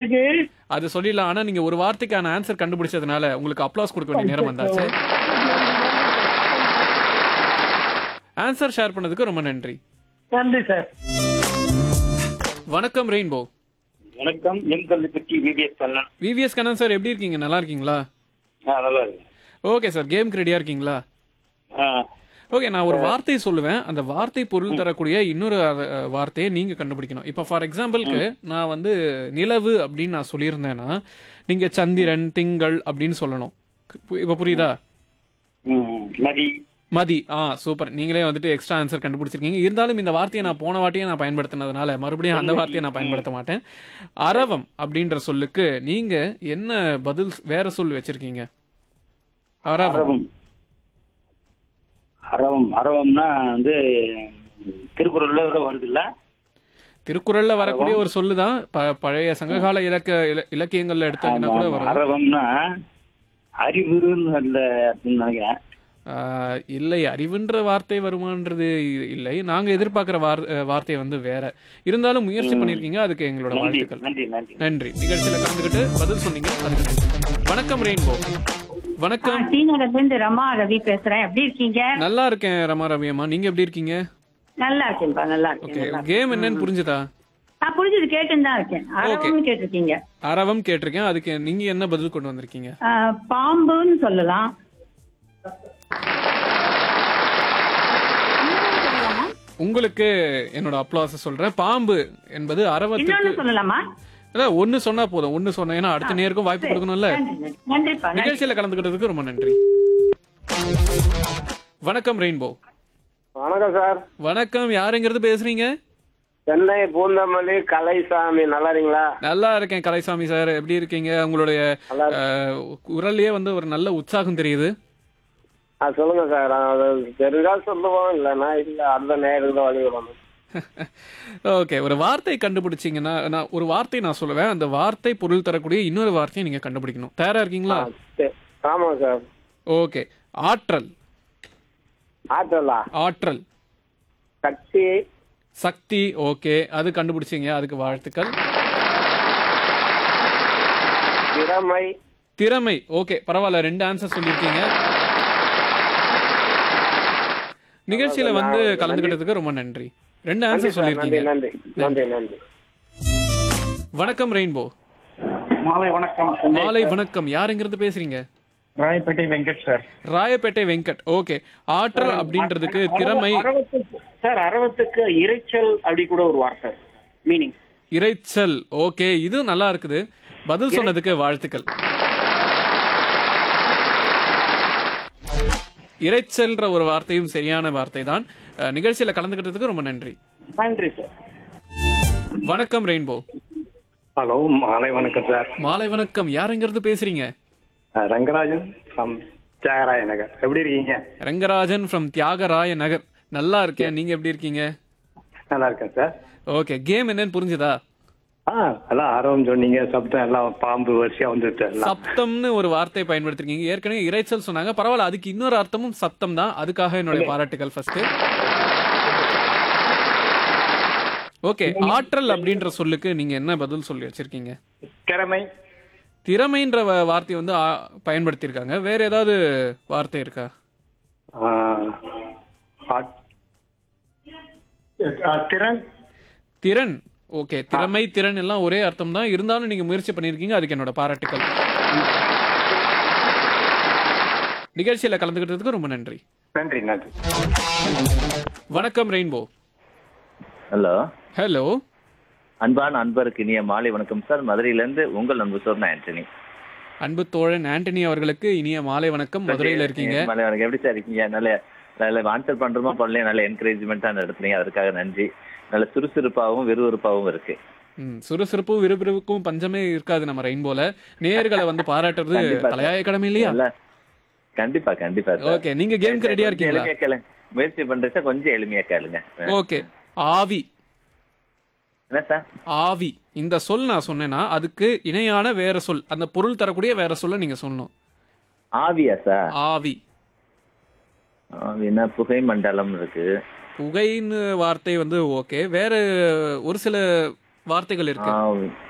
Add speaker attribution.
Speaker 1: இருக்கு
Speaker 2: அது சொல்லிடலாம் ஆனா நீங்க ஒரு வார்த்தைக்கான ஆன்சர் கண்டுபிடிச்சதுனால உங்களுக்கு அப்ளாஸ் கொடுக்க வேண்டிய நேரம் வந்தாச்சு ஆன்சர் ஷேர் பண்ணதுக்கு ரொம்ப நன்றி
Speaker 1: நன்றி சார்
Speaker 2: வணக்கம் ரெயின்போ
Speaker 3: வணக்கம் M Kalvipatti VVS Kannan
Speaker 2: VVS Kannan sir எப்படி இருக்கீங்க நல்லா இருக்கீங்களா
Speaker 3: ஆ நல்லா இருக்கு
Speaker 2: ஓகே சார் கேம்க்கு ரெடியா இருக்கீங்களா
Speaker 3: ஆ
Speaker 2: ஓகே நான் ஒரு வார்த்தை சொல்லுவேன் அந்த வார்த்தை பொருள் தரக்கூடிய இன்னொரு அஹ், வார்த்தையை நீங்க கண்டுபிடிக்கணும் இப்போ ஃபார் எக்ஸாம்பிளுக்கு நான் வந்து நிலவு அப்படின்னு நான் சொல்லியிருந்தேன்னா நீங்க சந்திரன் திங்கள் அப்படின்னு சொல்லணும் பு- இப்போ புரியுதா
Speaker 3: ம், நதி
Speaker 2: மதி ஆ சூப்பர் நீங்களே வந்துட்டு எக்ஸ்ட்ரா ஆன்சர் கண்டுபிடிச்சிருக்கீங்க இருந்தாலும் இந்த வார்த்தையை நான் போன வாட்டியே நான் பயன்படுத்தினதுனால மறுபடியும் அந்த வார்த்தையை நான் பயன்படுத்த மாட்டேன் அரவம் அப்படின்ற சொல்லுக்கு நீங்க என்ன பதில் வேற சொல் வச்சிருக்கீங்க அரவம்
Speaker 3: அரவம் அரவம் அரவம்னா வந்து திருக்குறள்ல கூட வருது இல்ல
Speaker 2: திருக்குறள்ல வரக்கூடிய ஒரு சொல்லுதான் ப- பழைய சங்ககால இலக்க இல- இலக்கியங்கள்ல எடுத்தீங்கன்னா கூட வரும்
Speaker 3: அரவம்னா அறிவுன்னு அல்ல அப்படின்னு நினைக்கிறேன்
Speaker 2: ஆஹ் இல்லை அறிவுன்ற வார்த்தை வருமான்றது இ- இல்லை நாங்க எதிர்பார்க்கிற வார் அஹ் வார்த்தை வந்து வேற இருந்தாலும் முயற்சி பண்ணிருக்கீங்க அதுக்கு எங்களோட
Speaker 3: நன்றி
Speaker 2: வாழ்த்துக்கள்
Speaker 3: நன்றி நன்றி
Speaker 2: நன்றி நிகழ்ச்சியில கலந்துக்கிட்டு பதில் சொன்னீங்க அதுக்கு நன்றி. வணக்கம் ரெயின்போ வணக்கம்
Speaker 4: டி நகர்ல இருந்து ரமா ரவி பேசுறேன் எப்படி இருக்கீங்க
Speaker 2: நல்லா இருக்கேன் ரமா ரவியம்மா நீங்க எப்படி இருக்கீங்க
Speaker 4: நல்லா இருக்கேன்பா நல்லா
Speaker 2: ஓகே
Speaker 4: இருக்கேன் நல்லா இருக்கேன்.
Speaker 2: கேம் என்னன்னு புரிஞ்சுதா
Speaker 4: நான் புரிஞ்சது கேட்டுன்னு தான் இருக்கேன் அரவம்னு கேட்டிருக்கீங்க
Speaker 2: அரவம் கேட்டிருக்கேன் அதுக்கு நீங்க என்ன பதில் கொண்டு வந்திருக்கீங்க
Speaker 4: ஆ, பாம்புன்னு சொல்லலாம் இன்னொன்னு சொல்லலாமா?
Speaker 2: உங்களுக்கு என்னோட அப்ளாஸ் சொல்றேன் பாம்பு என்பது அரவத்துக்கு
Speaker 4: இன்னொன்னு சொல்லலாமா
Speaker 2: இல்ல ஒன்னு சொன்னா போதும் ஒன்னு சொன்னா ஏன்னா அடுத்த நேருக்கும் வாய்ப்பு கொடுக்கணும்ல
Speaker 4: நன்றி, நன்றி. நன்றிப்பா நன்றி.
Speaker 2: நிகழ்ச்சியில கலந்துக்கிட்டதுக்கு ரொம்ப நன்றி வணக்கம் ரெயின்போ
Speaker 5: வணக்கம் சார்
Speaker 2: வணக்கம் யாருங்கிறது பேசுறீங்க
Speaker 5: சென்னை பூந்தமல்லி கலைசாமி நல்லா இருக்கீங்களா
Speaker 2: நல்லா இருக்கேன் கலைசாமி சார் எப்படி இருக்கீங்க உங்களுடைய
Speaker 5: நல்லா
Speaker 2: அஹ், குரல்லயே வந்து ஒரு நல்ல உற்சாகம் தெரியுது
Speaker 5: ஆ சொல்லுங்க சார் அது தெரிஞ்சா சொல்லுவோம் இல்லைன்னா இல்ல அந்த நேரம் தான் வழி விடணும்
Speaker 2: ஓகே ஒரு வார்த்தை கண்டுபிடிச்சீங்கன்னா நான் ஒரு வார்த்தை நான் சொல்லுவேன் அந்த வார்த்தை பொருள் தரக்கூடிய இன்னொரு வார்த்தையை நீங்க கண்டுபிடிக்கணும் தயாரா இருக்கீங்களா
Speaker 5: சரி. ஆமாம் சார்
Speaker 2: ஓகே ஆற்றல்
Speaker 5: ஆற்றலா
Speaker 2: ஆற்றல்
Speaker 5: சக்தி
Speaker 2: சக்தி ஓகே அது கண்டுபிடிச்சீங்க அதுக்கு வாழ்த்துக்கள்
Speaker 5: திறமை
Speaker 2: திறமை ஓகே பரவாயில்ல ரெண்டு ஆன்சர் சொல்லியிருக்கீங்க நிகழ்ச்சியில வந்து கலந்துக்கிட்டதுக்கு ரொம்ப நன்றி ரெண்டு
Speaker 5: நன்றி
Speaker 2: ஆன்சர்
Speaker 5: சார் நன்றி
Speaker 2: சொல்லியிருக்கீங்க
Speaker 5: நன்றி நன்றி நன்றி
Speaker 2: வணக்கம் ரெயின்போ
Speaker 1: மாலை வணக்கம்
Speaker 2: மாலை வணக்கம் யாருங்கிறது பேசுறீங்க
Speaker 1: ராயப்பேட்டை வெங்கட் சார்
Speaker 2: ராயப்பேட்டை வெங்கட் ஓகே ஆற்றல் அப்படின்றதுக்கு திறமை
Speaker 3: அரவத்துக்கு சார் அரவத்துக்கு இரைச்சல் அப்படி கூட ஒரு வார்த்தை மீனிங்
Speaker 2: இரைச்சல் ஓகே இது நல்லா இருக்குது பதில் சொன்னதுக்கு வாழ்த்துக்கள் இரைச்சல்ன்ற ஒரு வார்த்தையும் சரியான வார்த்தை தான் அஹ், நிகழ்ச்சியில கலந்துக்கிட்டதுக்கு ரொம்ப நன்றி
Speaker 3: நன்றி சார்
Speaker 2: வணக்கம் ரெயின்போ
Speaker 6: ஹலோ மாலை வணக்கம் சார்
Speaker 2: மாலை வணக்கம் யாருங்கிறது பேசுறீங்க
Speaker 6: அஹ் ரங்கராஜன் ஃப்ரம் தியாகராய நகர் எப்படி இருக்கீங்க
Speaker 2: ரங்கராஜன் ஃப்ரம் தியாகராய நகர் நல்லா இருக்கேன் நீங்க எப்படி இருக்கீங்க
Speaker 6: நல்லா இருக்கேன் சார்
Speaker 2: ஓகே கேம் என்னன்னு புரிஞ்சுதா
Speaker 6: ஆ எல்லாம் ஆர்வம் சொன்னீங்க சப்தம் எல்லாம் பாம்பு வரிசையா வந்துட்டு எல்லாம்
Speaker 2: சப்தம்னு ஒரு வார்த்தை பயன்படுத்திருக்கீங்க ஏற்கனவே இரைச்சல் சொன்னாங்க பரவாயில்ல அதுக்கு இன்னொரு அர்த்தமும் சப்தம் தான் அதுக்காக என்னுடைய பாராட்டுகள் ஃபர்ஸ்ட் ஓகே ஆற்றல் அப்படின்ற சொல்லுக்கு நீங்க என்ன பதில் சொல்லி வச்சிருக்கீங்க
Speaker 6: திறமை
Speaker 2: திறமைன்ற வ- வார்த்தையை வந்து ஆ- பயன்படுத்தியிருக்காங்க வேற ஏதாவது வார்த்தை இருக்கா
Speaker 6: ஆஹ், ஆட்- அஹ், திறன்
Speaker 2: திறன் ஓகே திறமை திறன் எல்லாம் ஒரே அர்த்தம் தான் இருந்தாலும் நீங்க முயற்சி பண்ணிருக்கீங்க அதுக்கு என்னோட பாராட்டுகள் நிகழ்ச்சியில கலந்துக்கிட்டதுக்கு ரொம்ப நன்றி
Speaker 6: நன்றி நன்றி
Speaker 2: வணக்கம் ரெயின்போ
Speaker 7: ஹலோ
Speaker 2: ஹலோ
Speaker 7: அன்பான அன்பருக்கு இனிய மாலை வணக்கம் சார் மதுரையிலேருந்து உங்கள் அன்பு சொன்ன ஆண்டனி
Speaker 2: அன்பு தோழன் ஆண்டனி அவர்களுக்கு இனிய மாலை வணக்கம் மதுரையில இருக்கீங்க
Speaker 7: மாலை வணக்கம் எப்படி சார் இருக்கீங்க நல்ல நல்ல ஆன்சர் பண்றோமா பண்ணலையா நல்ல என்கரேஜ்மெண்ட்டாக நடத்துனீங்க அதற்காக நன்றி நல்ல சுறுசுறுப்பாகவும் விறுவிறுப்பாகவும் இருக்கு
Speaker 2: ம், சுறுசுறுப்பும் விறுவிறுப்புக்கும் பஞ்சமே இருக்காது நம்ம ரெயின்போல நேர்களை வந்து பாராட்டுறது
Speaker 7: கண்டிப்பா.
Speaker 2: தலையாய கடமை இல்லையா
Speaker 7: நல்ல கண்டிப்பா கண்டிப்பா சார்
Speaker 2: ஓகே நீங்க கேம்க்கு ரெடியா இருக்கீங்களா
Speaker 7: எளிமையா கேளுங்க முயற்சி பண்றேன் சார் கொஞ்சம் எளிமையா கேளுங்க
Speaker 2: ஓகே ஆவி
Speaker 7: என்ன சார்
Speaker 2: ஆவி இந்த சொல் நான் சொன்னேன்னா அதுக்கு இணையான வேற சொல் அந்த பொருள் தரக்கூடிய வேற சொல்ல நீங்க சொல்லணும்
Speaker 7: ஆவியா சார்
Speaker 2: ஆவி
Speaker 7: ஆவினா புகை மண்டலம் இருக்கு
Speaker 2: புகைன்னு வார்த்தை வந்து ஓகே வேற ஒரு சில வார்த்தைகள் இருக்கு
Speaker 7: ஆவி